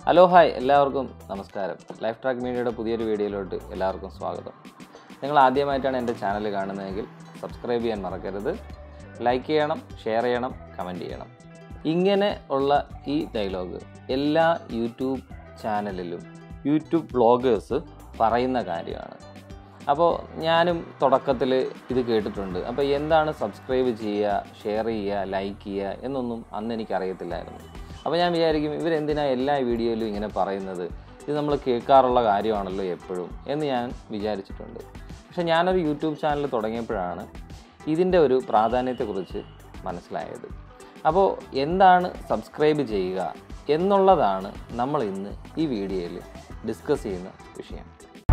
hello hi എല്ലാവർക്കും നമസ്കാരം life track മീഡിയയുടെ പുതിയൊരു വീഡിയോയിലോട്ട് എല്ലാവർക്കും സ്വാഗതം നിങ്ങൾ ആദ്യമായിട്ടാണ് എൻ്റെ ചാനൽ കാണുന്നതെങ്കിൽ സബ്സ്ക്രൈബ് ചെയ്യാൻ മറക്കരുത് ലൈക്ക് ചെയ്യണം ഷെയർ ചെയ്യണം കമൻറ്റ് ചെയ്യണം ഇങ്ങനെ ഉള്ള ഈ ഡയലോഗ് എല്ലാ യൂട്യൂബ് ചാനലിലും യൂട്യൂബ് ബ്ലോഗേഴ്സ് പറയുന്ന കാര്യമാണ് അപ്പോൾ ഞാനും തുടക്കത്തിൽ ഇത് കേട്ടിട്ടുണ്ട് അപ്പോൾ എന്താണ് സബ്സ്ക്രൈബ് ചെയ്യുക ഷെയർ ചെയ്യുക ലൈക്ക് ചെയ്യുക എന്നൊന്നും അന്ന് എനിക്കറിയത്തില്ലായിരുന്നു അപ്പോൾ ഞാൻ വിചാരിക്കും ഇവരെന്തിനാ എല്ലാ വീഡിയോയിലും ഇങ്ങനെ പറയുന്നത് ഇത് നമ്മൾ കേൾക്കാറുള്ള കാര്യമാണല്ലോ എപ്പോഴും എന്ന് ഞാൻ വിചാരിച്ചിട്ടുണ്ട് പക്ഷെ ഞാനൊരു യൂട്യൂബ് ചാനൽ തുടങ്ങിയപ്പോഴാണ് ഇതിൻ്റെ ഒരു പ്രാധാന്യത്തെക്കുറിച്ച് മനസ്സിലായത് അപ്പോൾ എന്താണ് സബ്സ്ക്രൈബ് ചെയ്യുക എന്നുള്ളതാണ് നമ്മൾ ഇന്ന് ഈ വീഡിയോയിൽ ഡിസ്കസ് ചെയ്യുന്ന വിഷയം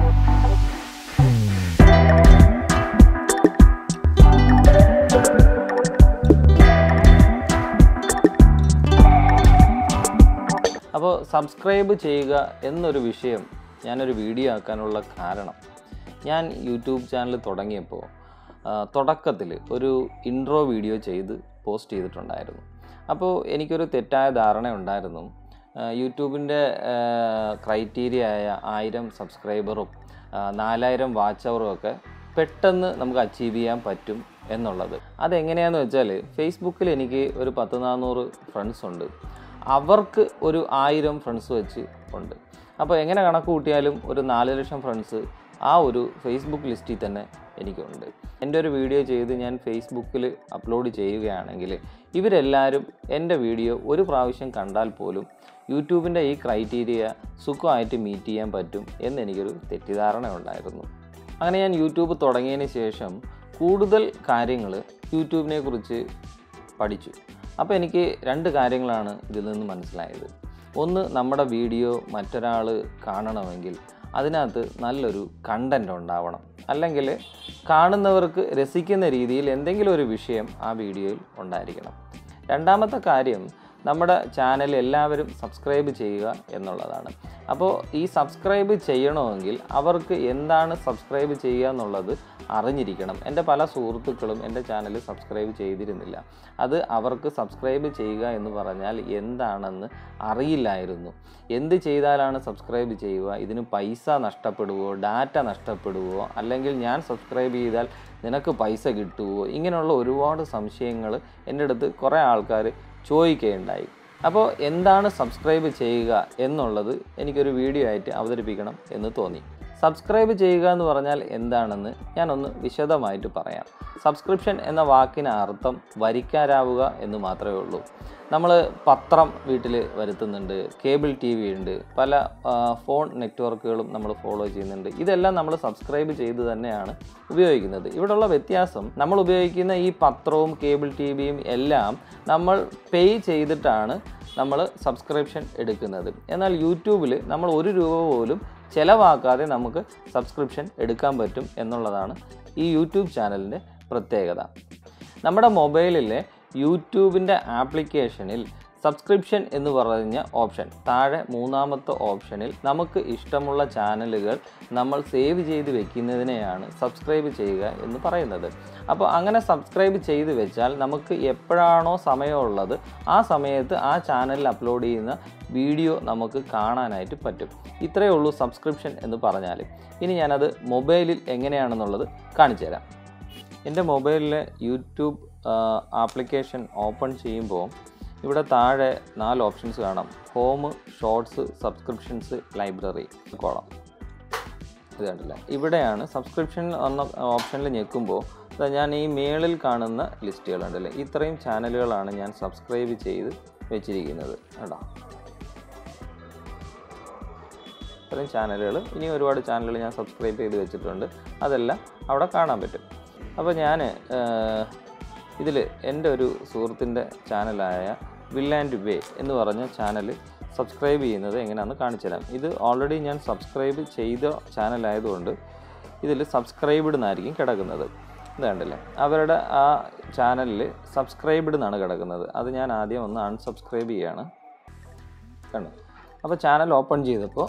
അപ്പോൾ സബ്സ്ക്രൈബ് ചെയ്യുക എന്നൊരു വിഷയം ഞാനൊരു വീഡിയോ ആക്കാനുള്ള കാരണം ഞാൻ യൂട്യൂബ് ചാനൽ തുടങ്ങിയപ്പോൾ തുടക്കത്തിൽ ഒരു ഇൻട്രോ വീഡിയോ ചെയ്ത് പോസ്റ്റ് ചെയ്തിട്ടുണ്ടായിരുന്നു അപ്പോൾ എനിക്കൊരു തെറ്റായ ധാരണ ഉണ്ടായിരുന്നു യൂട്യൂബിൻ്റെ ക്രൈറ്റീരിയ ആയ ആയിരം സബ്സ്ക്രൈബറും നാലായിരം വാച്ച് അവറും ഒക്കെ പെട്ടെന്ന് നമുക്ക് അച്ചീവ് ചെയ്യാൻ പറ്റും എന്നുള്ളത് അതെങ്ങനെയാണെന്ന് വെച്ചാൽ ഫേസ്ബുക്കിൽ എനിക്ക് ഒരു പത്ത് നാനൂറ് ഫ്രണ്ട്സ് ഉണ്ട് അവർക്ക് ഒരു ആയിരം ഫ്രണ്ട്സ് വെച്ച് ഉണ്ട് അപ്പോൾ എങ്ങനെ കണക്ക് കൂട്ടിയാലും ഒരു നാല് ലക്ഷം ഫ്രണ്ട്സ് ആ ഒരു ഫേസ്ബുക്ക് ലിസ്റ്റിൽ തന്നെ എനിക്കുണ്ട് എൻ്റെ ഒരു വീഡിയോ ചെയ്ത് ഞാൻ ഫേസ്ബുക്കിൽ അപ്ലോഡ് ചെയ്യുകയാണെങ്കിൽ ഇവരെല്ലാവരും എൻ്റെ വീഡിയോ ഒരു പ്രാവശ്യം കണ്ടാൽ പോലും യൂട്യൂബിൻ്റെ ഈ ക്രൈറ്റീരിയ സുഖമായിട്ട് മീറ്റ് ചെയ്യാൻ പറ്റും എന്നെനിക്കൊരു തെറ്റിദ്ധാരണ ഉണ്ടായിരുന്നു അങ്ങനെ ഞാൻ യൂട്യൂബ് തുടങ്ങിയതിന് ശേഷം കൂടുതൽ കാര്യങ്ങൾ യൂട്യൂബിനെ കുറിച്ച് പഠിച്ചു അപ്പോൾ എനിക്ക് രണ്ട് കാര്യങ്ങളാണ് ഇതിൽ നിന്ന് മനസ്സിലായത് ഒന്ന് നമ്മുടെ വീഡിയോ മറ്റൊരാൾ കാണണമെങ്കിൽ അതിനകത്ത് നല്ലൊരു കണ്ടൻറ് ഉണ്ടാവണം അല്ലെങ്കിൽ കാണുന്നവർക്ക് രസിക്കുന്ന രീതിയിൽ എന്തെങ്കിലും ഒരു വിഷയം ആ വീഡിയോയിൽ ഉണ്ടായിരിക്കണം രണ്ടാമത്തെ കാര്യം നമ്മുടെ ചാനൽ എല്ലാവരും സബ്സ്ക്രൈബ് ചെയ്യുക എന്നുള്ളതാണ് അപ്പോൾ ഈ സബ്സ്ക്രൈബ് ചെയ്യണമെങ്കിൽ അവർക്ക് എന്താണ് സബ്സ്ക്രൈബ് ചെയ്യുക എന്നുള്ളത് അറിഞ്ഞിരിക്കണം എൻ്റെ പല സുഹൃത്തുക്കളും എൻ്റെ ചാനൽ സബ്സ്ക്രൈബ് ചെയ്തിരുന്നില്ല അത് അവർക്ക് സബ്സ്ക്രൈബ് ചെയ്യുക എന്ന് പറഞ്ഞാൽ എന്താണെന്ന് അറിയില്ലായിരുന്നു എന്ത് ചെയ്താലാണ് സബ്സ്ക്രൈബ് ചെയ്യുക ഇതിന് പൈസ നഷ്ടപ്പെടുവോ ഡാറ്റ നഷ്ടപ്പെടുവോ അല്ലെങ്കിൽ ഞാൻ സബ്സ്ക്രൈബ് ചെയ്താൽ നിനക്ക് പൈസ കിട്ടുമോ ഇങ്ങനെയുള്ള ഒരുപാട് സംശയങ്ങൾ എൻ്റെ അടുത്ത് കുറേ ആൾക്കാർ ചോദിക്കുകയുണ്ടായി അപ്പോൾ എന്താണ് സബ്സ്ക്രൈബ് ചെയ്യുക എന്നുള്ളത് എനിക്കൊരു വീഡിയോ ആയിട്ട് അവതരിപ്പിക്കണം എന്ന് തോന്നി സബ്സ്ക്രൈബ് ചെയ്യുക എന്ന് പറഞ്ഞാൽ എന്താണെന്ന് ഞാനൊന്ന് വിശദമായിട്ട് പറയാം സബ്സ്ക്രിപ്ഷൻ എന്ന വാക്കിന് അർത്ഥം വരിക്കാരാവുക എന്ന് മാത്രമേ ഉള്ളൂ നമ്മൾ പത്രം വീട്ടിൽ വരുത്തുന്നുണ്ട് കേബിൾ ടി വി ഉണ്ട് പല ഫോൺ നെറ്റ്വർക്കുകളും നമ്മൾ ഫോളോ ചെയ്യുന്നുണ്ട് ഇതെല്ലാം നമ്മൾ സബ്സ്ക്രൈബ് ചെയ്ത് തന്നെയാണ് ഉപയോഗിക്കുന്നത് ഇവിടെയുള്ള വ്യത്യാസം നമ്മൾ ഉപയോഗിക്കുന്ന ഈ പത്രവും കേബിൾ ടി വിയും എല്ലാം നമ്മൾ പേ ചെയ്തിട്ടാണ് നമ്മൾ സബ്സ്ക്രിപ്ഷൻ എടുക്കുന്നത് എന്നാൽ യൂട്യൂബിൽ നമ്മൾ ഒരു രൂപ പോലും ചിലവാക്കാതെ നമുക്ക് സബ്സ്ക്രിപ്ഷൻ എടുക്കാൻ പറ്റും എന്നുള്ളതാണ് ഈ യൂട്യൂബ് ചാനലിൻ്റെ പ്രത്യേകത നമ്മുടെ മൊബൈലിലെ യൂട്യൂബിൻ്റെ ആപ്ലിക്കേഷനിൽ സബ്സ്ക്രിപ്ഷൻ എന്ന് പറഞ്ഞ ഓപ്ഷൻ താഴെ മൂന്നാമത്തെ ഓപ്ഷനിൽ നമുക്ക് ഇഷ്ടമുള്ള ചാനലുകൾ നമ്മൾ സേവ് ചെയ്ത് വെക്കുന്നതിനെയാണ് സബ്സ്ക്രൈബ് ചെയ്യുക എന്ന് പറയുന്നത് അപ്പോൾ അങ്ങനെ സബ്സ്ക്രൈബ് ചെയ്ത് വെച്ചാൽ നമുക്ക് എപ്പോഴാണോ സമയമുള്ളത് ആ സമയത്ത് ആ ചാനലിൽ അപ്ലോഡ് ചെയ്യുന്ന വീഡിയോ നമുക്ക് കാണാനായിട്ട് പറ്റും ഇത്രയേ ഉള്ളൂ സബ്സ്ക്രിപ്ഷൻ എന്ന് പറഞ്ഞാൽ ഇനി ഞാനത് മൊബൈലിൽ എങ്ങനെയാണെന്നുള്ളത് കാണിച്ചു തരാം എൻ്റെ മൊബൈലിലെ യൂട്യൂബ് ആപ്ലിക്കേഷൻ ഓപ്പൺ ചെയ്യുമ്പോൾ ഇവിടെ താഴെ നാല് ഓപ്ഷൻസ് കാണാം home shorts subscriptions library column ഇത് കണ്ടില്ല ഇവിടെയാണ് സബ്സ്ക്രിപ്ഷൻ എന്ന ഓപ്ഷനിൽ ഞെക്കുമ്പോൾ ഞാൻ ഈ മേളിൽ കാണുന്ന ലിസ്റ്റുകളുണ്ടല്ലേ ഇത്രയും ചാനലുകളാണ് ഞാൻ സബ്സ്ക്രൈബ് ചെയ്ത് വെച്ചിരിക്കുന്നത് കേട്ടോ ഇത്രയും ചാനലുകൾ ഇനി ഒരുപാട് ചാനലുകൾ ഞാൻ സബ്സ്ക്രൈബ് ചെയ്ത് വെച്ചിട്ടുണ്ട് അതെല്ലാം അവിടെ കാണാൻ പറ്റും അപ്പോൾ ഞാൻ ഇതിൽ എൻ്റെ ഒരു സുഹൃത്തിൻ്റെ ചാനലായ വിൽ ആൻഡ് വേ എന്ന് പറഞ്ഞ ചാനൽ സബ്സ്ക്രൈബ് ചെയ്യുന്നത് എങ്ങനെയാണെന്ന് കാണിച്ചു തരാം ഇത് ഓൾറെഡി ഞാൻ സബ്സ്ക്രൈബ് ചെയ്ത ചാനലായതുകൊണ്ട് ഇതിൽ സബ്സ്ക്രൈബ്ഡ് എന്നായിരിക്കും കിടക്കുന്നത് ഇത് കണ്ടില്ലേ അവരുടെ ആ ചാനലിൽ സബ്സ്ക്രൈബ്ഡ് എന്നാണ് കിടക്കുന്നത് അത് ഞാൻ ആദ്യം ഒന്ന് അൺസബ്സ്ക്രൈബ് ചെയ്യാണ് കണ്ടു അപ്പോൾ ചാനൽ ഓപ്പൺ ചെയ്തപ്പോൾ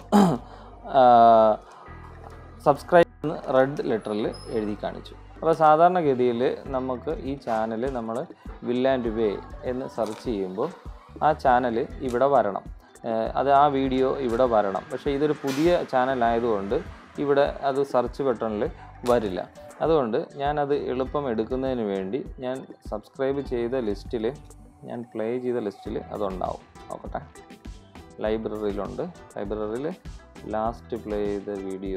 സബ്സ്ക്രൈബ് എന്ന് റെഡ് ലെറ്ററിൽ എഴുതി കാണിച്ചു അപ്പോൾ സാധാരണഗതിയിൽ നമുക്ക് ഈ ചാനൽ നമ്മൾ വിൽ ആൻഡ് വേ എന്ന് സെർച്ച് ചെയ്യുമ്പോൾ ആ ചാനൽ ഇവിടെ വരണം ഏഹ് അത് ആ വീഡിയോ ഇവിടെ വരണം പക്ഷേ ഇതൊരു പുതിയ ചാനൽ ആയതുകൊണ്ട് ഇവിടെ അത് സെർച്ച് ബട്ടണിൽ വരില്ല അതുകൊണ്ട് ഞാനത് എളുപ്പം എടുക്കുന്നതിന് വേണ്ടി ഞാൻ സബ്സ്ക്രൈബ് ചെയ്ത ലിസ്റ്റിൽ ഞാൻ പ്ലേ ചെയ്ത ലിസ്റ്റിൽ അതുണ്ടാവും നോക്കട്ടെ ലൈബ്രറിയിലുണ്ട് ലൈബ്രറിയിൽ ലാസ്റ്റ് പ്ലേ ചെയ്ത വീഡിയോ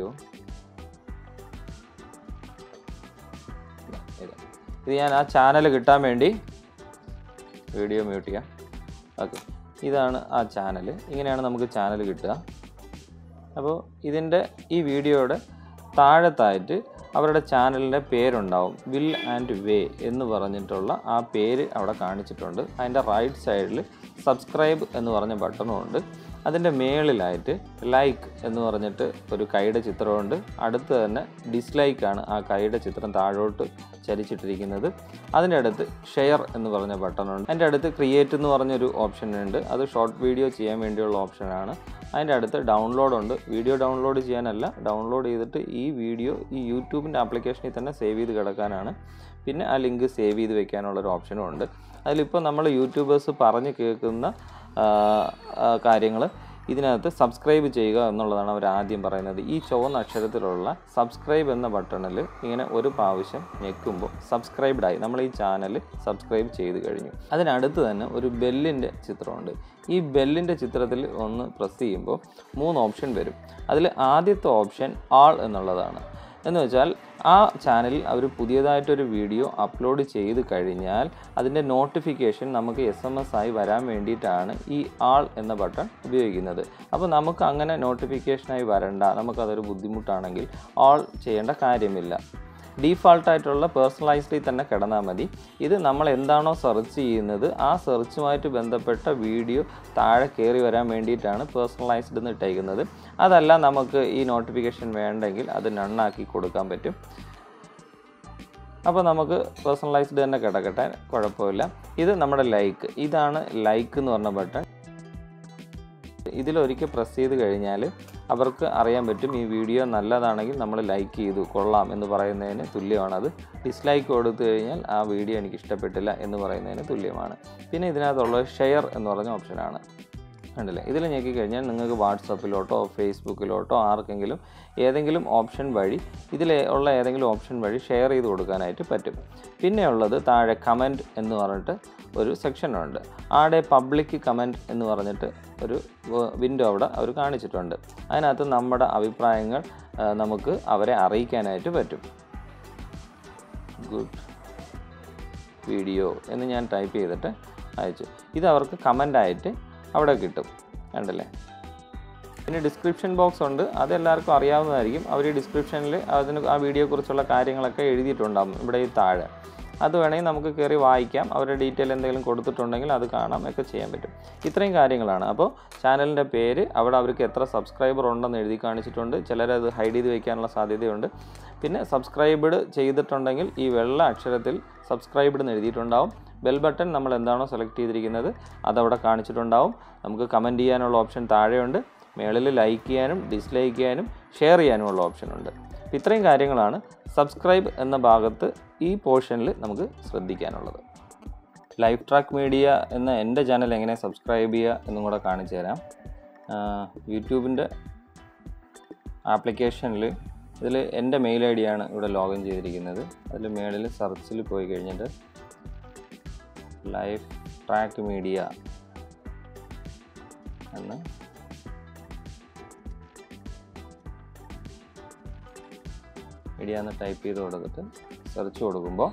ഇത് ഇത് ഞാൻ ആ ചാനൽ കിട്ടാൻ വേണ്ടി വീഡിയോ മ്യൂട്ട് ചെയ്യാം ഓക്കെ ഇതാണ് ആ ചാനൽ ഇങ്ങനെയാണ് നമുക്ക് ചാനൽ കിട്ടുക അപ്പോൾ ഇതിൻ്റെ ഈ വീഡിയോയുടെ താഴത്തായിട്ട് അവരുടെ ചാനലിൻ്റെ പേരുണ്ടാവും വിൽ ആൻഡ് വേ എന്ന് പറഞ്ഞിട്ടുള്ള ആ പേര് അവിടെ കാണിച്ചിട്ടുണ്ട് അതിൻ്റെ റൈറ്റ് സൈഡിൽ സബ്സ്ക്രൈബ് എന്ന് പറഞ്ഞ ബട്ടണും ഉണ്ട് അതിൻ്റെ മേളിലായിട്ട് ലൈക്ക് എന്ന് പറഞ്ഞിട്ട് ഒരു കൈയുടെ ചിത്രമുണ്ട് അടുത്ത് തന്നെ ഡിസ്ലൈക്കാണ് ആ കൈയുടെ ചിത്രം താഴോട്ട് ചരിച്ചിട്ടിരിക്കുന്നത് അതിൻ്റെ അടുത്ത് ഷെയർ എന്ന് പറഞ്ഞ ബട്ടണുണ്ട് അതിൻ്റെ അടുത്ത് ക്രിയേറ്റ് എന്ന് പറഞ്ഞൊരു ഓപ്ഷൻ ഉണ്ട് അത് ഷോർട്ട് വീഡിയോ ചെയ്യാൻ വേണ്ടിയുള്ള ഓപ്ഷനാണ് അതിൻ്റെ അടുത്ത് ഡൗൺലോഡ് ഉണ്ട് വീഡിയോ ഡൗൺലോഡ് ചെയ്യാനല്ല ഡൗൺലോഡ് ചെയ്തിട്ട് ഈ വീഡിയോ ഈ യൂട്യൂബിൻ്റെ ആപ്ലിക്കേഷനിൽ തന്നെ സേവ് ചെയ്ത് കിടക്കാനാണ് പിന്നെ ആ ലിങ്ക് സേവ് ചെയ്ത് വെക്കാനുള്ളൊരു ഓപ്ഷനും ഉണ്ട് അതിലിപ്പോൾ നമ്മൾ യൂട്യൂബേഴ്സ് പറഞ്ഞ് കേൾക്കുന്ന കാര്യങ്ങൾ ഇതിനകത്ത് സബ്സ്ക്രൈബ് ചെയ്യുക എന്നുള്ളതാണ് അവർ ആദ്യം പറയുന്നത് ഈ ചുവന്ന അക്ഷരത്തിലുള്ള സബ്സ്ക്രൈബ് എന്ന ബട്ടണിൽ ഇങ്ങനെ ഒരു പ്രാവശ്യം ഞെക്കുമ്പോൾ സബ്സ്ക്രൈബ്ഡായി നമ്മൾ ഈ ചാനൽ സബ്സ്ക്രൈബ് ചെയ്ത് കഴിഞ്ഞു അതിനടുത്ത് തന്നെ ഒരു ബെല്ലിൻ്റെ ചിത്രമുണ്ട് ഈ ബെല്ലിൻ്റെ ചിത്രത്തിൽ ഒന്ന് പ്രസ് ചെയ്യുമ്പോൾ മൂന്ന് ഓപ്ഷൻ വരും അതിൽ ആദ്യത്തെ ഓപ്ഷൻ ആൾ എന്നുള്ളതാണ് എന്ന് വെച്ചാൽ ആ ചാനലിൽ അവർ പുതിയതായിട്ടൊരു വീഡിയോ അപ്ലോഡ് ചെയ്ത് കഴിഞ്ഞാൽ അതിൻ്റെ നോട്ടിഫിക്കേഷൻ നമുക്ക് എസ് എം എസ് ആയി വരാൻ വേണ്ടിയിട്ടാണ് ഈ ആൾ എന്ന ബട്ടൺ ഉപയോഗിക്കുന്നത് അപ്പോൾ നമുക്ക് അങ്ങനെ നോട്ടിഫിക്കേഷനായി വരണ്ട നമുക്കതൊരു ബുദ്ധിമുട്ടാണെങ്കിൽ ആൾ ചെയ്യേണ്ട കാര്യമില്ല ഡീഫാൾട്ടായിട്ടുള്ള പേഴ്സണലൈസ്ഡിൽ തന്നെ കിടന്നാൽ മതി ഇത് നമ്മൾ എന്താണോ സെർച്ച് ചെയ്യുന്നത് ആ സെർച്ചുമായിട്ട് ബന്ധപ്പെട്ട വീഡിയോ താഴെ കയറി വരാൻ വേണ്ടിയിട്ടാണ് പേഴ്സണലൈസ്ഡ് എന്ന് ഇട്ടേക്കുന്നത് അതല്ല നമുക്ക് ഈ നോട്ടിഫിക്കേഷൻ വേണ്ടെങ്കിൽ അത് നണ്ണാക്കി കൊടുക്കാൻ പറ്റും അപ്പോൾ നമുക്ക് പേഴ്സണലൈസ്ഡ് തന്നെ കിടക്കട്ടെ കുഴപ്പമില്ല ഇത് നമ്മുടെ ലൈക്ക് ഇതാണ് ലൈക്ക് എന്ന് പറഞ്ഞ ബട്ടൺ ഇതിലൊരിക്കൽ പ്രസ് ചെയ്ത് കഴിഞ്ഞാൽ അവർക്ക് അറിയാൻ പറ്റും ഈ വീഡിയോ നല്ലതാണെങ്കിൽ നമ്മൾ ലൈക്ക് ചെയ്തു കൊള്ളാം എന്ന് പറയുന്നതിന് തുല്യമാണത് ഡിസ്ലൈക്ക് കൊടുത്തു കഴിഞ്ഞാൽ ആ വീഡിയോ എനിക്ക് ഇഷ്ടപ്പെട്ടില്ല എന്ന് പറയുന്നതിന് തുല്യമാണ് പിന്നെ ഇതിനകത്തുള്ളത് ഷെയർ എന്ന് പറഞ്ഞ ഓപ്ഷനാണ് കണ്ടില്ലേ ഇതിൽ ഞെക്കി കഴിഞ്ഞാൽ നിങ്ങൾക്ക് വാട്സപ്പിലോട്ടോ ഫേസ്ബുക്കിലോട്ടോ ആർക്കെങ്കിലും ഏതെങ്കിലും ഓപ്ഷൻ വഴി ഇതിൽ ഉള്ള ഏതെങ്കിലും ഓപ്ഷൻ വഴി ഷെയർ ചെയ്ത് കൊടുക്കാനായിട്ട് പറ്റും പിന്നെ ഉള്ളത് താഴെ കമൻറ്റ് എന്ന് പറഞ്ഞിട്ട് ഒരു സെക്ഷനുണ്ട് ആടെ പബ്ലിക് കമൻറ്റ് എന്ന് പറഞ്ഞിട്ട് ഒരു വിൻഡോ അവിടെ അവർ കാണിച്ചിട്ടുണ്ട് അതിനകത്ത് നമ്മുടെ അഭിപ്രായങ്ങൾ ആ, നമുക്ക് അവരെ അറിയിക്കാനായിട്ട് പറ്റും ഗുഡ് വീഡിയോ എന്ന് ഞാൻ ടൈപ്പ് ചെയ്തിട്ട് അയച്ചു ഇത് അവർക്ക് കമൻ്റായിട്ട് അവിടെ കിട്ടും കണ്ടല്ലേ പിന്നെ ഡിസ്ക്രിപ്ഷൻ ബോക്സ് ഉണ്ട് അത് എല്ലാവർക്കും അറിയാവുന്നതായിരിക്കും അവർ ഈ ഡിസ്ക്രിപ്ഷനിൽ അതിന് ആ വീഡിയോയെക്കുറിച്ചുള്ള കാര്യങ്ങളൊക്കെ എഴുതിയിട്ടുണ്ടാകും ഇവിടെ ഈ താഴെ അത് വേണമെങ്കിൽ നമുക്ക് കയറി വായിക്കാം അവരുടെ ഡീറ്റെയിൽ എന്തെങ്കിലും കൊടുത്തിട്ടുണ്ടെങ്കിൽ അത് കാണാം ഒക്കെ ചെയ്യാൻ പറ്റും ഇത്രയും കാര്യങ്ങളാണ് അപ്പോൾ ചാനലിൻ്റെ പേര് അവിടെ അവർക്ക് എത്ര സബ്സ്ക്രൈബർ ഉണ്ടെന്ന് എഴുതി കാണിച്ചിട്ടുണ്ട് ചിലരത് ഹൈഡ് ചെയ്ത് വെക്കാനുള്ള സാധ്യതയുണ്ട് പിന്നെ സബ്സ്ക്രൈബ്ഡ് ചെയ്തിട്ടുണ്ടെങ്കിൽ ഈ വെള്ള അക്ഷരത്തിൽ സബ്സ്ക്രൈബ്ഡ് എന്ന് എഴുതിയിട്ടുണ്ടാവും ബെൽ ബട്ടൺ നമ്മൾ എന്താണോ സെലക്ട് ചെയ്തിരിക്കുന്നത് അതവിടെ കാണിച്ചിട്ടുണ്ടാവും നമുക്ക് കമൻറ്റ് ചെയ്യാനുള്ള ഓപ്ഷൻ താഴെയുണ്ട് മേളിൽ ലൈക്ക് ചെയ്യാനും ഡിസ്ലൈക്ക് ചെയ്യാനും ഷെയർ ചെയ്യാനുമുള്ള ഓപ്ഷൻ ഉണ്ട് അപ്പോൾ ഇത്രയും കാര്യങ്ങളാണ് സബ്സ്ക്രൈബ് എന്ന ഭാഗത്ത് ഈ പോർഷനിൽ നമുക്ക് ശ്രദ്ധിക്കാനുള്ളത് ലൈഫ് ട്രാക്ക് മീഡിയ എന്ന എൻ്റെ ചാനൽ എങ്ങനെ സബ്സ്ക്രൈബ് ചെയ്യുക എന്നും കൂടെ കാണിച്ചു തരാം യൂട്യൂബിൻ്റെ ആപ്ലിക്കേഷനിൽ ഇതിൽ എൻ്റെ മെയിൽ ഐ ഡിയാണ് ഇവിടെ ലോഗിൻ ചെയ്തിരിക്കുന്നത് അതിൽ മേളിൽ സെർച്ചിൽ പോയി കഴിഞ്ഞിട്ട് ലൈഫ് ട്രാക്ക് മീഡിയ എന്ന് മീഡിയ എന്ന് ടൈപ്പ് ചെയ്ത് കൊടുത്തിട്ട് സെർച്ച് കൊടുക്കുമ്പോൾ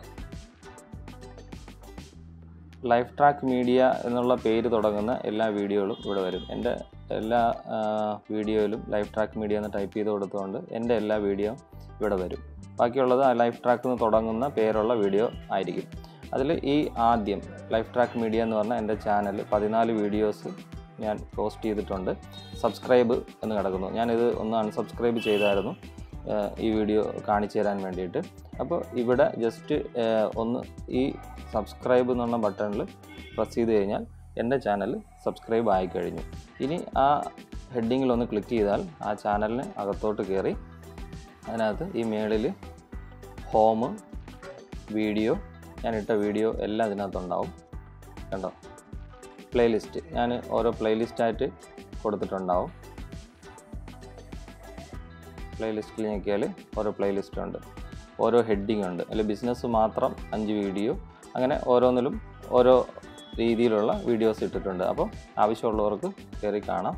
ലൈഫ് ട്രാക്ക് മീഡിയ എന്നുള്ള പേര് തുടങ്ങുന്ന എല്ലാ വീഡിയോകളും ഇവിടെ വരും എൻ്റെ എല്ലാ ആ, വീഡിയോയിലും ലൈഫ് ട്രാക്ക് മീഡിയ എന്ന് ടൈപ്പ് ചെയ്ത് കൊടുത്തുകൊണ്ട് എൻ്റെ എല്ലാ വീഡിയോ ഇവിടെ വരും ബാക്കിയുള്ളത് ആ ലൈഫ് ട്രാക്ക് എന്ന് തുടങ്ങുന്ന പേരുള്ള വീഡിയോ ആയിരിക്കും അതിൽ ഈ ആദ്യം ലൈഫ് ട്രാക്ക് മീഡിയ എന്ന് പറഞ്ഞ എൻ്റെ ചാനൽ പതിനാല് വീഡിയോസ് ഞാൻ പോസ്റ്റ് ചെയ്തിട്ടുണ്ട് സബ്സ്ക്രൈബ് എന്ന് കിടക്കുന്നു ഞാനിത് ഒന്ന് അൺസബ്സ്ക്രൈബ് ചെയ്തായിരുന്നു ഏഹ് ഈ വീഡിയോ കാണിച്ചു തരാൻ വേണ്ടിയിട്ട് അപ്പോൾ ഇവിടെ ജസ്റ്റ് ഒന്ന് ഈ സബ്സ്ക്രൈബ് എന്നുള്ള ബട്ടണിൽ പ്രസ് ചെയ്ത് കഴിഞ്ഞാൽ എൻ്റെ ചാനൽ സബ്സ്ക്രൈബ് ആയി കഴിഞ്ഞു ഇനി ആ ഹെഡിങ്ങിൽ ഒന്ന് ക്ലിക്ക് ചെയ്താൽ ആ ചാനലിന് അകത്തോട്ട് കയറി അതിനകത്ത് ഈ മേളിൽ ഹോം വീഡിയോ ഞാനിട്ട വീഡിയോ എല്ലാം ഇതിനകത്തുണ്ടാവും കണ്ടോ പ്ലേലിസ്റ്റ് ഞാൻ ഓരോ പ്ലേലിസ്റ്റായിട്ട് കൊടുത്തിട്ടുണ്ടാവും പ്ലേലിസ്റ്റിൽ നോക്കിയാൽ ഓരോ പ്ലേലിസ്റ്റ് ഉണ്ട് ഓരോ ഹെഡിങ് ഉണ്ട് അതിൽ ബിസിനസ് മാത്രം അഞ്ച് വീഡിയോ അങ്ങനെ ഓരോന്നിലും ഓരോ രീതിയിലുള്ള വീഡിയോസ് ഇട്ടിട്ടുണ്ട് അപ്പം ആവശ്യമുള്ളവർക്ക് കയറി കാണാം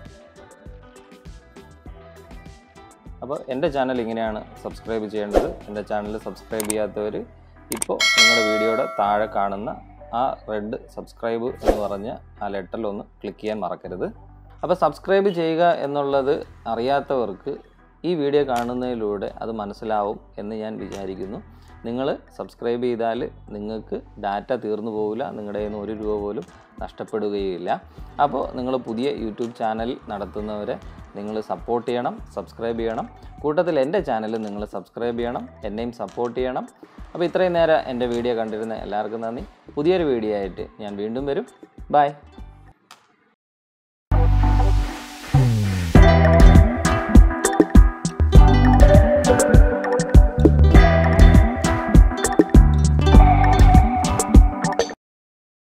അപ്പോൾ എൻ്റെ ചാനൽ ഇങ്ങനെയാണ് സബ്സ്ക്രൈബ് ചെയ്യേണ്ടത് എൻ്റെ ചാനൽ സബ്സ്ക്രൈബ് ചെയ്യാത്തവർ ഇപ്പോൾ നിങ്ങളുടെ വീഡിയോയുടെ താഴെ കാണുന്ന ആ റെഡ് സബ്സ്ക്രൈബ് എന്ന് പറഞ്ഞ ആ ലെറ്ററിൽ ഒന്ന് ക്ലിക്ക് ചെയ്യാൻ മറക്കരുത് അപ്പോൾ സബ്സ്ക്രൈബ് ചെയ്യുക എന്നുള്ളത് അറിയാത്തവർക്ക് ഈ വീഡിയോ കാണുന്നതിലൂടെ അത് മനസ്സിലാവും എന്ന് ഞാൻ വിചാരിക്കുന്നു നിങ്ങൾ സബ്സ്ക്രൈബ് ചെയ്താൽ നിങ്ങൾക്ക് ഡാറ്റ തീർന്നു പോവില്ല നിങ്ങളുടെ കയ്യിൽ നിന്ന് ഒരു രൂപ പോലും നഷ്ടപ്പെടുകയില്ല അപ്പോൾ നിങ്ങൾ പുതിയ യൂട്യൂബ് ചാനൽ നടത്തുന്നവരെ നിങ്ങൾ സപ്പോർട്ട് ചെയ്യണം സബ്സ്ക്രൈബ് ചെയ്യണം കൂട്ടത്തിൽ എൻ്റെ ചാനൽ നിങ്ങൾ സബ്സ്ക്രൈബ് ചെയ്യണം എന്നെയും സപ്പോർട്ട് ചെയ്യണം അപ്പോൾ ഇത്രയും നേരം എൻ്റെ വീഡിയോ കണ്ടിരുന്ന എല്ലാവർക്കും നന്ദി പുതിയൊരു വീഡിയോ ആയിട്ട് ഞാൻ വീണ്ടും വരും ബൈ